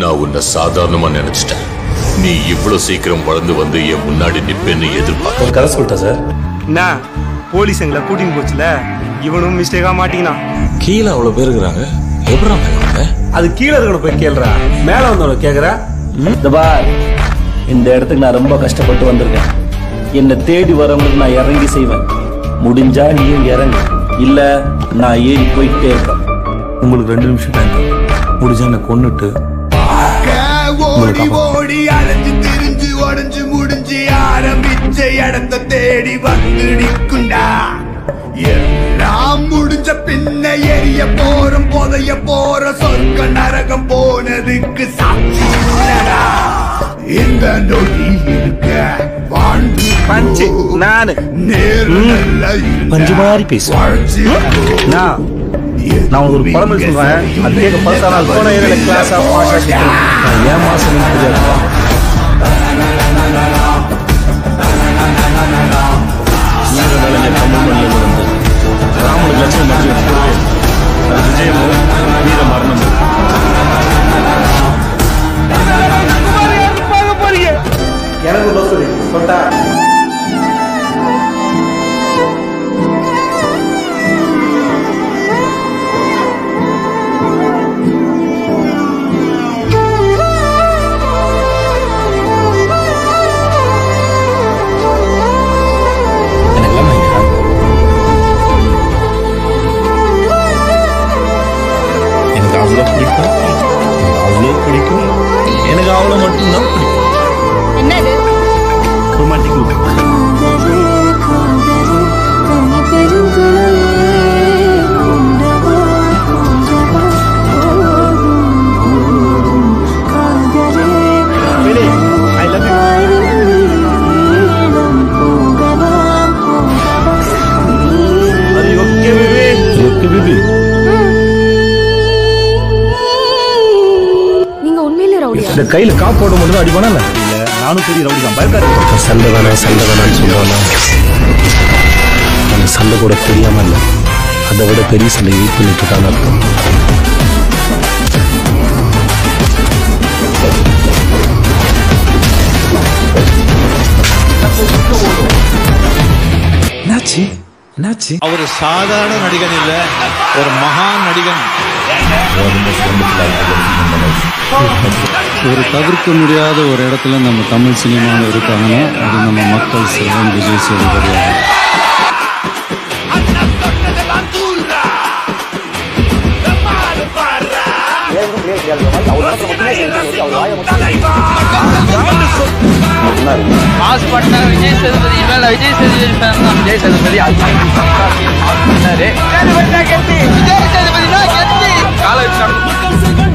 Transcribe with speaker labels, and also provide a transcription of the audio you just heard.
Speaker 1: நான் உன்னை சாதாரணமா நினைச்சிட்டேன் நீ இவ்வளவு சீக்கிரம் வளர்ந்து வந்து என் முன்னாடி நிப்பேன்னு எதிர்பார்க்க
Speaker 2: ஒரு கதை சொல்லிட்டா சார்
Speaker 3: என்ன போலீஸ் எங்களை கூட்டின்னு போச்சுல இவனும் மிஸ்டேக்கா மாட்டிக்கினான்
Speaker 2: கீழே அவ்வளவு பேர் இருக்கிறாங்க எப்படா போவாங்க
Speaker 3: அது கீழே இருக்கணும் போய் கேளுடா மேல வந்தவன கேக்குற
Speaker 4: இந்த பார் இந்த இடத்துக்கு நான் ரொம்ப கஷ்டப்பட்டு வந்திருக்கேன் என்னை தேடி வரவங்களுக்கு நான் இறங்கி செய்வேன் முடிஞ்சா நீயும் இறங்கு இல்ல நான் ஏறி போயிட்டே இருப்பேன்
Speaker 2: உங்களுக்கு ரெண்டு நிமிஷம் டைம் முடிஞ்சா என்னை கொன்னுட்டு
Speaker 5: ஓடி ஓடி அலைஞ்சு திரிஞ்சு உடஞ்சு முடிஞ்சு ஆரம்பிச்ச இடத்த தேடி வந்து நிற்குண்டா எல்லாம் முடிஞ்ச பின்ன எரிய போறோம் புதைய போற சொர்க்க நரகம் போனதுக்கு சாட்சி இல்லடா இந்த நொடி இருக்க வாழ்ந்து
Speaker 3: பஞ்சு நானு
Speaker 5: நேரு நல்ல
Speaker 4: பஞ்சு மாதிரி பேசு.
Speaker 5: வாழ்ச்சி
Speaker 3: நான் நான் ஒரு பழமொழி சொல்றேன் அது கேட்க பழசான போன ஏரியால கிளாஸ் ஆஃப் மாஷா
Speaker 4: நான் ஏன் மாசம் தெரியாது வீர விளைஞ்ச தமிழ் மண்ணில் வந்து ராமனுக்கு லட்சம் மத்தியம் கூடவே அது விஜயமும் வீர மரணமும்
Speaker 3: எனக்கு ஒரு சொல்லி சொல்லிட்டா
Speaker 2: எனக்கு எல்லாம் ஐயா எனக்கு அவ்வளோ பிடிக்கும் எனக்கு அவ்வளோ பிடிக்கும் எனக்கு அவ்வளோ மட்டும்தான் பிடிக்கும்
Speaker 6: என்னது
Speaker 4: ரொமான்டிக்
Speaker 3: ஐ லவ் யூ அது ஓகே பேபி
Speaker 4: ஓகே பேபி
Speaker 6: நீங்க உண்மையிலே ரவுடியா
Speaker 4: இந்த கையில காப்போட மட்டும் தான் அடிப்பானா இல்ல நானும் பெரிய ரவுடி தான் பயக்காது சண்டை வேணாம் சண்டை வேணாம்னு சொல்லுவானா அவனுக்கு சண்டை கூட தெரியாம இல்ல அதை விட பெரிய சண்டை வெயிட் பண்ணிட்டு இருக்கான்னு அர்த்தம்
Speaker 2: என்னாச்சு என்னாச்சு
Speaker 7: அவர் சாதாரண நடிகன் இல்ல ஒரு மகான் நடிகன்
Speaker 8: ஒரு தவிர்க்க முடியாத ஒரு இடத்துல நம்ம தமிழ் சினிமாவில் இருக்காங்கன்னா அது நம்ம மக்கள் செல்வன் விஜய் சேதுபதி அவர்கள்.
Speaker 9: பாஸ் பண்ண விஜய் சேதுபதி மேல விஜய் சேதுபதி ஃபேன் தான் விஜய் சேதுபதி பண்ணாரு விஜய் சேதுபதி தான் கெத்தி காலை வச்சு